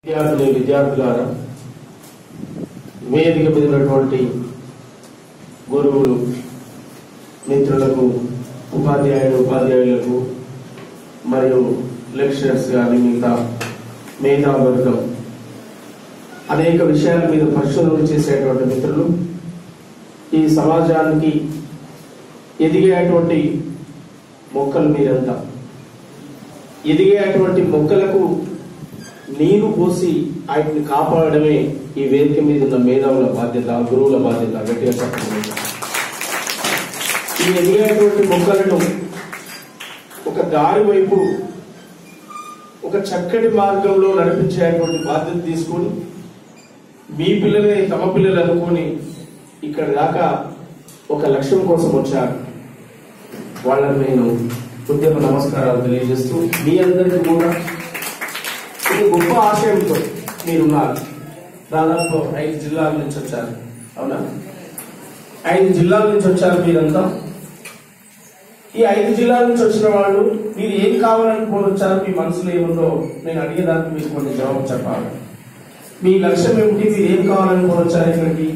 విద్యార్థులు విద్యార్థులారా వేదిక మీద ఉన్నటువంటి గురువులు మిత్రులకు ఉపాధ్యాయులు ఉపాధ్యాయులకు మరియు లెక్చరర్స్ కానీ మిగతా మిగతా వర్గం అనేక విషయాల మీద పరిశోధన చేసేటువంటి మిత్రులు ఈ సమాజానికి ఎదిగేటువంటి మొక్కలు మీరంతా ఎదిగేటువంటి మొక్కలకు నీరు పోసి వాటిని కాపాడడమే ఈ వేదిక మీద ఉన్న మేధావుల బాధ్యత గురువుల బాధ్యత గట్టిగా చెప్పండి ఈ ఎదిగేటువంటి మొక్కలను ఒక దారి వైపు ఒక చక్కటి మార్గంలో నడిపించేటువంటి బాధ్యత తీసుకొని మీ పిల్లలే తమ పిల్లలు అనుకొని ఇక్కడ దాకా ఒక లక్ష్యం కోసం వచ్చారు వాళ్ళని నేను ఉద్యమ నమస్కారాలు తెలియజేస్తూ మీ అందరికీ కూడా ఒక గొప్ప ఆశయంతో మీరున్నారు దాదాపు ఐదు జిల్లాల నుంచి వచ్చారు అవునా ఐదు జిల్లాల నుంచి వచ్చారు మీరంతా ఈ ఐదు జిల్లాల నుంచి వచ్చిన వాళ్ళు మీరు ఏం కావాలనుకొని వచ్చారు మీ మనసులో ఏముందో నేను అడిగేదానికి మీకు కొన్ని జవాబు చెప్పాలి మీ లక్ష్యం ఏమిటి మీరు ఏం కావాలనుకొని వచ్చారు ఇక్కడికి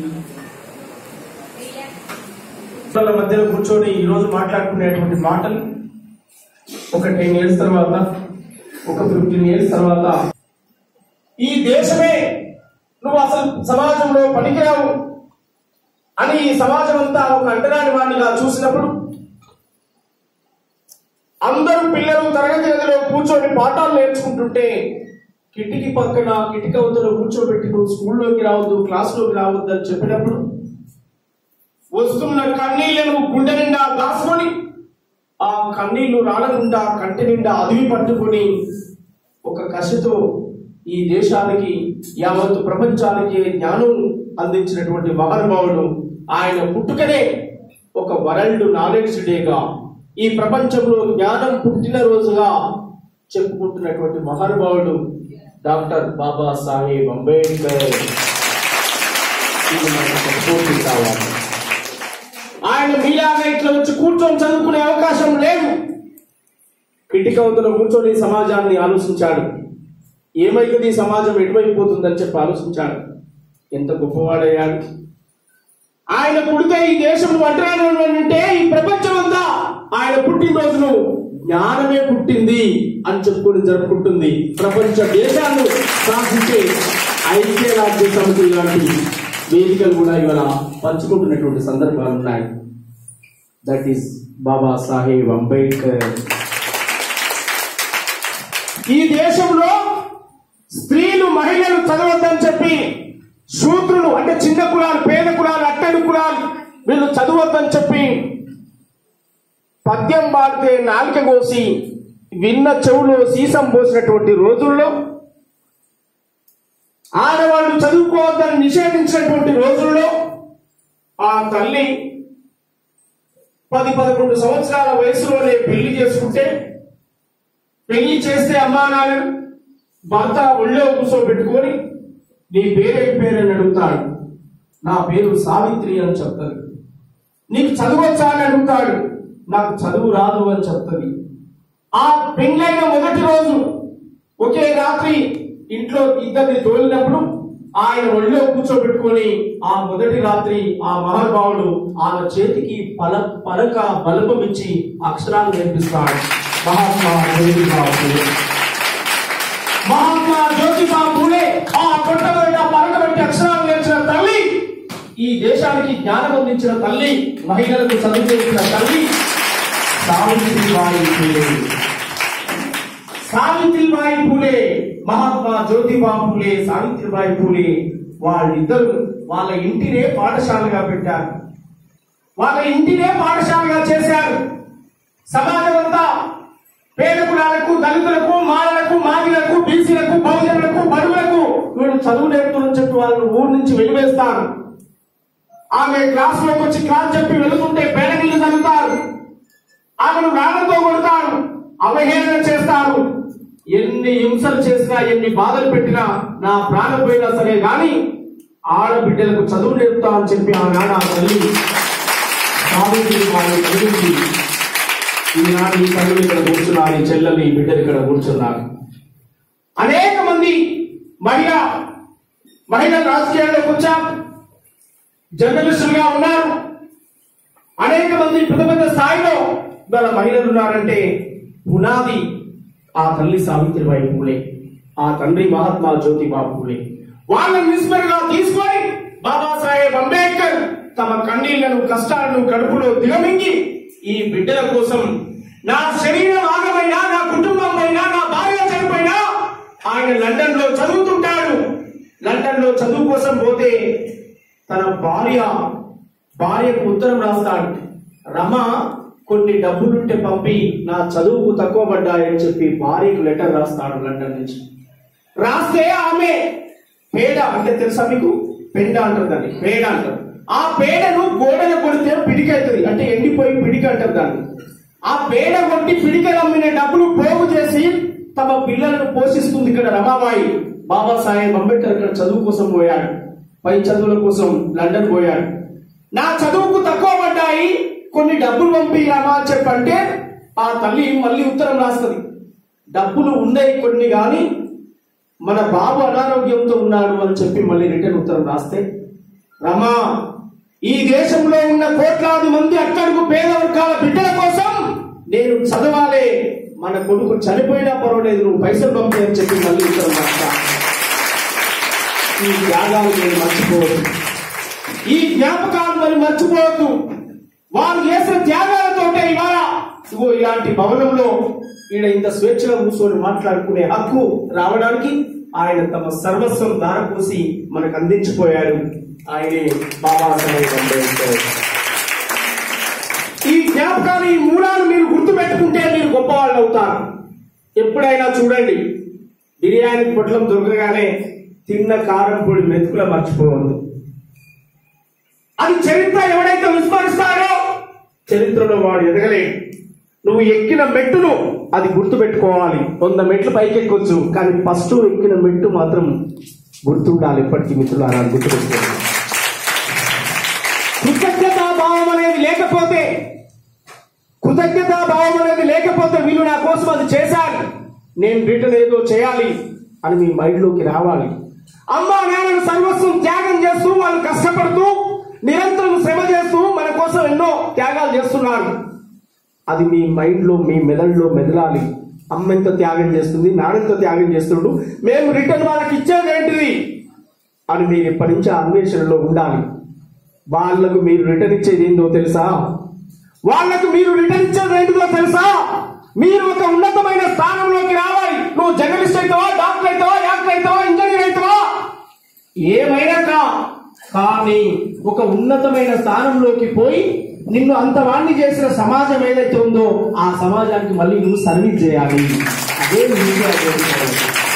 వాళ్ళ మధ్యలో కూర్చొని ఈ రోజు మాట్లాడుకునేటువంటి మాటలు ఒక టెన్ ఇయర్స్ తర్వాత ఒక ఫిఫ్టీన్ ఇయర్స్ తర్వాత ఈ దేశమే నువ్వు అసలు సమాజంలో పనికిరావు అని ఈ సమాజం అంతా ఒక అంటరాని వాడిగా చూసినప్పుడు అందరూ పిల్లలు తరగతి గదిలో కూర్చొని పాఠాలు నేర్చుకుంటుంటే కిటికీ పక్కన కిటికీ అవతల కూర్చోబెట్టి నువ్వు స్కూల్లోకి రావద్దు క్లాస్లోకి రావద్దు అని చెప్పినప్పుడు వస్తున్న కన్నీళ్లను గుండె నిండా దాచుకొని ఆ కన్నీళ్లు రాలకుండా కంటి నిండా అదివి పట్టుకొని ఒక కసితో ఈ దేశానికి యావత్ ప్రపంచానికి జ్ఞానం అందించినటువంటి మహానుభావుడు ఆయన పుట్టుకనే ఒక వరల్డ్ నాలెడ్జ్ డేగా ఈ ప్రపంచంలో జ్ఞానం పుట్టినరోజుగా చెప్పుకుంటున్నటువంటి మహానుభావుడు డాక్టర్ బాబా సాహెబ్ అంబేద్కర్ ఇది మనకు స్ఫూర్తి కావాలి ఆయన మీలాగా ఇట్లా వచ్చి కూర్చొని చదువుకునే అవకాశం లేదు కిటికవతలో కూర్చొని సమాజాన్ని ఆలోచించాడు ఏమైతుంది ఈ సమాజం ఎటువైపోతుందని చెప్పి ఆలోచించాడు ఎంత గొప్పవాడయ్యాడు ఆయన పుడితే ఈ దేశం వంటరాని అంటే ఈ ప్రపంచం అంతా ఆయన పుట్టినరోజును జ్ఞానమే పుట్టింది అని చెప్పుకొని జరుపుకుంటుంది ప్రపంచ దేశాలు శాసించే ఐక్యరాజ్య సమితి లాంటి వేదికలు కూడా ఇవాళ పంచుకుంటున్నటువంటి సందర్భాలు ఉన్నాయి దట్ ఈస్ బాబా సాహెబ్ అంబేద్కర్ ఈ దేశంలో స్త్రీలు మహిళలు చదవద్దని చెప్పి శూద్రులు అంటే చిన్న కులాలు పేద కులాలు అట్టడి కులాలు వీళ్ళు చదవద్దని చెప్పి పద్యం పాడితే నాలుక కోసి విన్న చెవులో సీసం పోసినటువంటి రోజుల్లో ఆడవాళ్ళు చదువుకోవద్దని నిషేధించినటువంటి రోజుల్లో ఆ తల్లి పది పదకొండు సంవత్సరాల వయసులోనే పెళ్లి చేసుకుంటే పెళ్లి చేస్తే అమ్మా నాన్న భర్త ఒళ్ళో కూర్చోబెట్టుకొని నీ పేరేం పేరు అని అడుగుతాడు నా పేరు సావిత్రి అని చెప్తాడు నీకు చదువచ్చా అని అడుగుతాడు నాకు చదువు రాదు అని చెప్తుంది ఆ పెళ్ళైన మొదటి రోజు ఒకే రాత్రి ఇంట్లో ఇద్దరిని తోలినప్పుడు ఆయన ఒళ్ళో కూర్చోబెట్టుకొని ఆ మొదటి రాత్రి ఆ మహానుభావుడు ఆమె చేతికి పల పలక బలపం ఇచ్చి అక్షరాలు నేర్పిస్తాడు మహాత్మా జ్యోతిబా ఫులే మహాత్మా జ్యోతిబా ఫులే ఆ కొట్టబడిన పలకబెట్టి అక్షరాలు నేర్చిన తల్లి ఈ దేశానికి జ్ఞానం అందించిన తల్లి మహిళలకు చదువు చేసిన తల్లి సావిత్రిబాయి ఫులే సావిత్రిబాయి పూలే మహాత్మా జ్యోతిబా పూలే సావిత్రిబాయి పూలే వాళ్ళిద్దరు వాళ్ళ ఇంటినే పాఠశాలగా పెట్టారు వాళ్ళ ఇంటినే పాఠశాలగా చేశారు సమాజం అంతా పేద కులాలకు దళితులకు మాలలకు మాదిలకు బీసీలకు బహుజనులకు బడుగులకు వీళ్ళు చదువు నేర్పుతుందని చెప్పి వాళ్ళని ఊరు నుంచి వెలివేస్తారు ఆమె క్లాస్ లోకి వచ్చి క్లాస్ చెప్పి వెళుతుంటే పేడగిళ్ళు చదువుతారు ఆమెను రాళ్లతో కొడతారు అవహేళన చేస్తారు ఎన్ని హింసలు చేసినా ఎన్ని బాధలు పెట్టినా నా ప్రాణం పోయినా సరే గాని ఆడబిడ్డలకు చదువు నేర్పుతా అని చెప్పి ఆనాడు ఆ తల్లి సావిత్రి వాళ్ళు చదివించి ఈనాడు ఈ తల్లి ఇక్కడ కూర్చున్నారు ఈ చెల్లెలు ఈ బిడ్డలు ఇక్కడ కూర్చున్నారు అనేక మంది మహిళ మహిళలు రాజకీయాల్లోకి వచ్చారు జర్నలిస్టులుగా ఉన్నారు అనేక మంది పెద్ద పెద్ద స్థాయిలో గల మహిళలు ఉన్నారంటే పునాది ఆ తల్లి సావిత్రిబాయి పూలే ఆ తండ్రి మహాత్మా జ్యోతిబాబు పూలే వాళ్ళని ఇన్స్పైర్ గా తీసుకొని బాబాసాహెబ్ అంబేద్కర్ తమ కన్నీళ్లను కష్టాలను కడుపులో దిగమింగి ఈ బిడ్డల కోసం నా శరీరం ఆగమైనా నా కుటుంబం అయినా నా భార్య చనిపోయినా ఆయన లండన్ లో చదువుతుంటాడు లండన్ లో చదువు కోసం పోతే తన భార్య భార్యకు ఉత్తరం రాస్తాడు రమ కొన్ని డబ్బులుంటే పంపి నా చదువుకు తక్కువ పడ్డాయని చెప్పి భార్యకు లెటర్ రాస్తాడు లండన్ నుంచి రాస్తే ఆమె పేడ అంటే తెలుసా మీకు పెండ అంటారు దాన్ని పేడ అంటారు ఆ పేడను గోడన కొడితే పిడిక అవుతుంది అంటే ఎండిపోయి పిడిక అంటారు దాన్ని ఆ పేడ కొట్టి పిడికలు అమ్మిన డబ్బులు పోగు చేసి తమ పిల్లలను పోషిస్తుంది ఇక్కడ రమాబాయి బాబాసాహెబ్ అంబేద్కర్ ఇక్కడ చదువు కోసం పోయాడు పై చదువుల కోసం లండన్ పోయాడు నా చదువుకు తక్కువ పడ్డాయి కొన్ని డబ్బులు పంపి రమా అని చెప్పంటే ఆ తల్లి మళ్ళీ ఉత్తరం రాస్తుంది డబ్బులు ఉన్నాయి కొన్ని కానీ మన బాబు అనారోగ్యంతో ఉన్నాడు అని చెప్పి మళ్ళీ రిటర్న్ ఉత్తరం రాస్తే రమా ఈ దేశంలో ఉన్న కోట్లాది మంది అక్కడకు పేద వర్గాల బిడ్డల కోసం నేను చదవాలి మన కొడుకు చనిపోయినా పర్వాలేదు నువ్వు పైసలు పంపి అని చెప్పి మళ్ళీ ఉత్తరం రాస్తా ఈ త్యాగాలు నేను మర్చిపోవద్దు ఈ జ్ఞాపకాలు మరి మర్చిపోవద్దు వారు చేసిన త్యాగాలతోటే ఇవాళ ఇగో ఇలాంటి భవనంలో ఈయన ఇంత స్వేచ్ఛగా కూర్చొని మాట్లాడుకునే హక్కు రావడానికి ఆయన తమ సర్వస్వం దారపోసి మనకు అందించిపోయారు ఆయనే బాబాసాహెబ్ అంబేద్కర్ ఈ జ్ఞాపకాలు ఈ మూలాలు మీరు గుర్తు పెట్టుకుంటే మీరు గొప్పవాళ్ళు అవుతారు ఎప్పుడైనా చూడండి బిర్యానీ పొట్లం దొరకగానే తిన్న కారం పొడి మెతుకుల మర్చిపోవద్దు అది చరిత్ర ఎవడైతే విస్మరిస్తాడో చరిత్రలో వాడు ఎదగలేడు నువ్వు ఎక్కిన మెట్టును అది గుర్తు పెట్టుకోవాలి వంద మెట్లు పైకి ఎక్కొచ్చు కానీ ఫస్ట్ ఎక్కిన మెట్టు మాత్రం గుర్తు ఉండాలి ఎప్పటికీ మిత్రులారా అది గుర్తు పెట్టుకోవాలి కృతజ్ఞతా భావం అనేది లేకపోతే కృతజ్ఞతా భావం అనేది లేకపోతే వీళ్ళు నా కోసం అది చేశారు నేను రిటర్న్ ఏదో చేయాలి అని మీ మైండ్లోకి రావాలి అమ్మ నాన్నను సర్వస్వం త్యాగం చేస్తూ వాళ్ళు కష్టపడుతూ నిరంతరం శ్రమ చేస్తూ మన కోసం ఎన్నో త్యాగాలు చేస్తున్నారు అది మీ మైండ్లో మీ మెదడులో మెదలాలి అమ్మ ఎంత త్యాగం చేస్తుంది నాన్నెంత త్యాగం చేస్తున్నాడు మేము రిటర్న్ వాళ్ళకి ఇచ్చేది ఏంటిది అని మీరు ఇప్పటి నుంచి ఆ అన్వేషణలో ఉండాలి వాళ్ళకు మీరు రిటర్న్ ఇచ్చేది ఏందో తెలుసా వాళ్ళకు మీరు రిటర్న్ ఇచ్చేది ఏంటిదో తెలుసా మీరు ఒక ఉన్నతమైన స్థానంలోకి రావాలి నువ్వు జర్నలిస్ట్ అవుతావా డాక్టర్ అవుతావా యాక్టర్ అవుతావా ఇంజనీర్ అవుతావా ఏమైనా కా కానీ ఒక ఉన్నతమైన స్థానంలోకి పోయి నిన్ను అంత వాణ్ణి చేసిన సమాజం ఏదైతే ఉందో ఆ సమాజానికి మళ్ళీ నువ్వు సర్వీస్ చేయాలి అదే మీడియా జరుగుతుంది.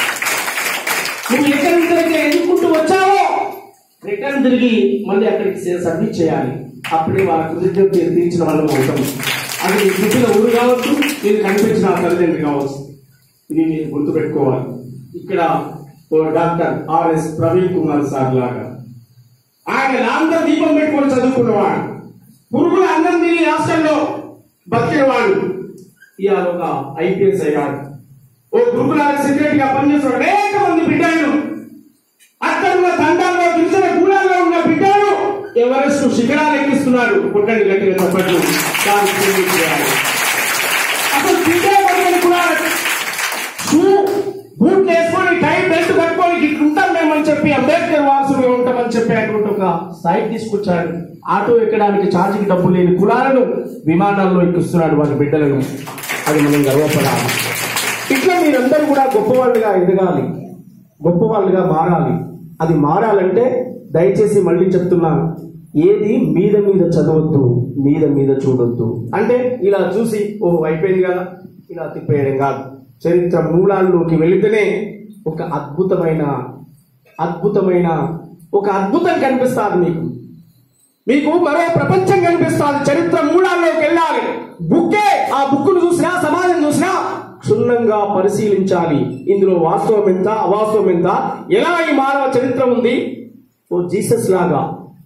నువ్వు ఎక్కడి నుంచి అయితే ఎన్నుకుంటూ వచ్చావో రిటర్న్ తిరిగి మళ్ళీ అక్కడికి సే- సబ్మిట్ చేయాలి అప్పుడే వాళ్ళ కృతజ్ఞత తీర్చిన వాళ్ళం అవుతాం అది మీ పుట్టిన ఊరు కావచ్చు మీరు కనిపించిన ఆ తల్లిదండ్రి కావచ్చు ఇది మీరు గుర్తుపెట్టుకోవాలి ఇక్కడ ఓ doctor RS Praveen Kumar sir లాగా ఆయన లాంతర దీపం పెట్టుకొని చదువుకున్నవాడు పురుగుల అన్నం తిని రాష్ట్రంలో బతికినవాడు ఇవాళ ఒక ఐపీఎస్ అయ్యాడు ఓ గురుకులాల సెక్రటరీ గా పనిచేస్తున్న అనేక మంది బిడ్డలు అక్కడ ఉన్న తండాల్లో గిరిజన కూలాల్లో ఉన్న బిడ్డలు ఎవరెస్ట్ శిఖరాలు ఎక్కిస్తున్నారు కొట్టండి గట్టిగా చెప్పట్లు దానికి ట్రైనింగ్ చేయాలి. అసలు బిడ్డే పడిన కులాలు షూ బూట్లు వేసుకొని టై బెల్ట్ కట్టుకొని ఇట్లా ఉంటాం మేమని చెప్పి అంబేద్కర్ వారసులుగా ఉంటామని చెప్పి అటువంటి ఒక స్థాయికి తీసుకొచ్చాడు ఆటో ఎక్కడానికి ఛార్జీకి డబ్బు లేని కులాలను విమానాల్లో ఎక్కిస్తున్నాడు వాళ్ళ బిడ్డలను అది మనం గర్వపడాలి ఇట్లా మీరందరూ కూడా గొప్పవాళ్ళుగా ఎదగాలి గొప్పవాళ్ళుగా మారాలి అది మారాలంటే దయచేసి మళ్ళీ చెప్తున్నాను ఏది మీద మీద చదవద్దు మీద మీద చూడొద్దు అంటే ఇలా చూసి ఓ అయిపోయింది కదా ఇలా తిప్పేయడం కాదు చరిత్ర మూలాల్లోకి వెళితేనే ఒక అద్భుతమైన అద్భుతమైన ఒక అద్భుతం కనిపిస్తుంది మీకు మీకు మరో ప్రపంచం కనిపిస్తుంది చరిత్ర మూలాల్లోకి వెళ్ళాలి బుక్కే ఆ బుక్కును చూసినా సమాజం చూసినా క్షుణ్ణంగా పరిశీలించాలి ఇందులో వాస్తవం ఎంత అవాస్తవం ఎంత ఎలా ఈ మానవ చరిత్ర ఉంది ఓ జీసస్ లాగా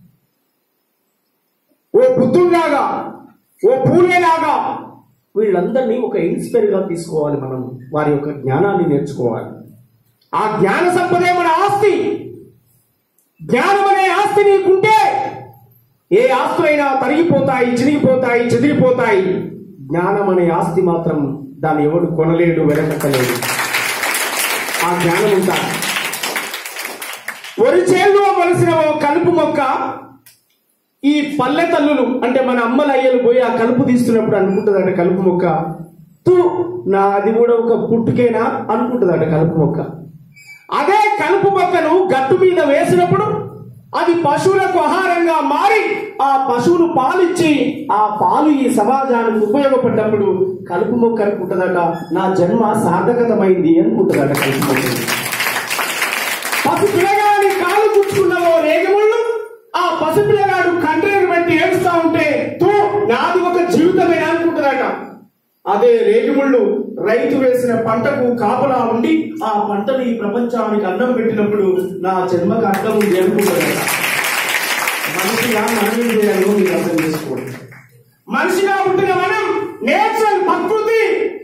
ఓ బుద్ధుడిలాగా ఓ పూలేలాగా వీళ్ళందరినీ ఒక ఇన్స్పైర్ గా తీసుకోవాలి మనం వారి యొక్క జ్ఞానాన్ని నేర్చుకోవాలి ఆ జ్ఞాన సంపదే మన ఆస్తి జ్ఞానం అనే ఆస్తి నీకుంటే ఏ ఆస్తులైనా తరిగిపోతాయి చిరిగిపోతాయి చెదిరిపోతాయి జ్ఞానం అనే ఆస్తి మాత్రం దాన్ని ఎవడు కొనలేడు వెనకట్టలేడు ఆ జ్ఞానం ఉంటా వరి చేలో మలిసిన ఓ కలుపు మొక్క ఈ పల్లె తల్లులు అంటే మన అమ్మల అయ్యలు పోయి ఆ కలుపు తీస్తున్నప్పుడు అనుకుంటుందట కలుపు మొక్క తూ నా అది కూడా ఒక పుట్టుకేనా అనుకుంటుందట కలుపు మొక్క అదే కలుపు మొక్కను గట్టు మీద వేసినప్పుడు అది పశువులకు ఆహారంగా మారి ఆ పశువులు పాలిచ్చి ఆ పాలు ఈ సమాజానికి ఉపయోగపడ్డప్పుడు కలుపు మొక్క అనుకుంటుందట నా జన్మ సార్థకతమైంది అనుకుంటుందట కలుపు మొక్క పసి పిల్లగాడి కాలు గుచ్చుకున్నవో రేగముళ్ళు ఆ పసి పిల్లగాడు కంటైనర్ బట్టి ఏడుస్తా ఉంటే తూ నాది ఒక జీవితమే అనుకుంటుందట అదే రేగిముళ్ళు రైతు వేసిన పంటకు కాపలా ఉండి ఆ పంటను ఈ ప్రపంచానికి అన్నం పెట్టినప్పుడు నా జన్మకు అర్థం ఉంది అనుకుంటుందట మనిషిగా మనం ఏం చేయాలో మీరు అర్థం చేసుకోండి మనిషిగా పుట్టిన మనం నేచురల్ ప్రకృతి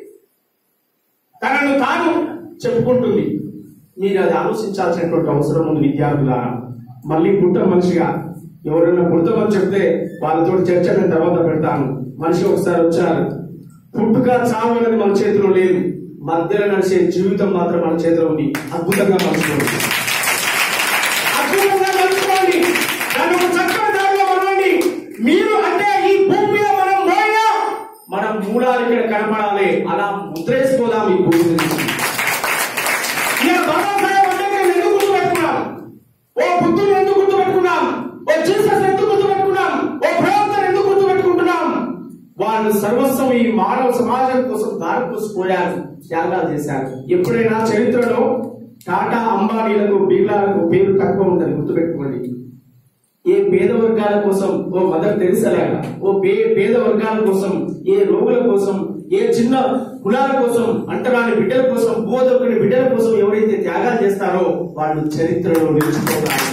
తనను తాను చెప్పుకుంటుంది మీరు అది ఆలోచించాల్సినటువంటి అవసరం ఉంది విద్యార్థులారా మళ్ళీ పుట్ట మనిషిగా ఎవరైనా పుడతామని చెప్తే వాళ్ళతో చర్చ నేను తర్వాత పెడతాను మనిషి ఒకసారి వచ్చారు పుట్టుక చావు అనేది మన చేతిలో లేదు మధ్యలో నడిచే జీవితం మాత్రం మన చేతిలో ఉంది అద్భుతంగా మలుచుకోండి అద్భుతంగా మలుచుకోండి దాన్ని ఒక చక్కని దారిలో మనండి మీరు అంటే ఈ భూమి మీద మనం పోయినా మనం మూడాలు ఇక్కడ కనపడాలి అలా ముద్రేసుకోదాం ఈ భూమి నుంచి ఇలా బాబాసాహెబ్ అంబేద్కర్ ఎందుకు గుర్తుపెట్టుకున్నాం ఓ బుద్ధుని ఎందుకు గుర్తుపెట్టుకున్నాం ఓ జీసస్ ఎందుకు గుర్తుపెట్టుకున్నాం ఓ ప్రవక్తను ఎందుకు గుర్తుపెట్టుకుంటున్నాం వాళ్ళు సర్వస్వం ఈ మానవ సమాజం కోసం దారి పోసిపోయారు త్యాగాలు చేశారు ఎప్పుడైనా చరిత్రలో టాటా అంబానీలకు బిర్లాలకు పేరు తక్కువ ఉంటుంది గుర్తుపెట్టుకోండి ఏ పేద వర్గాల కోసం ఓ మదర్ తెరిసలాగా ఓ పే పేద వర్గాల కోసం ఏ రోగుల కోసం ఏ చిన్న కులాల కోసం అంటరాని బిడ్డల కోసం బోధకుని బిడ్డల కోసం ఎవరైతే త్యాగాలు చేస్తారో వాళ్ళు చరిత్రలో నిలిచిపోతారు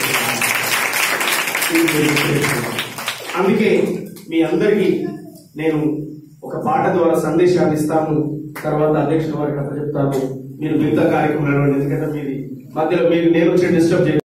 అందుకే మీ అందరికీ నేను ఒక పాట ద్వారా సందేశాన్ని ఇస్తాను తర్వాత అధ్యక్షుల వారికి అప్పచెప్తాను మీరు మిగతా కార్యక్రమం నడవండి ఎందుకంటే మీది మధ్యలో మీరు నేను వచ్చి డిస్టర్బ్ చేయ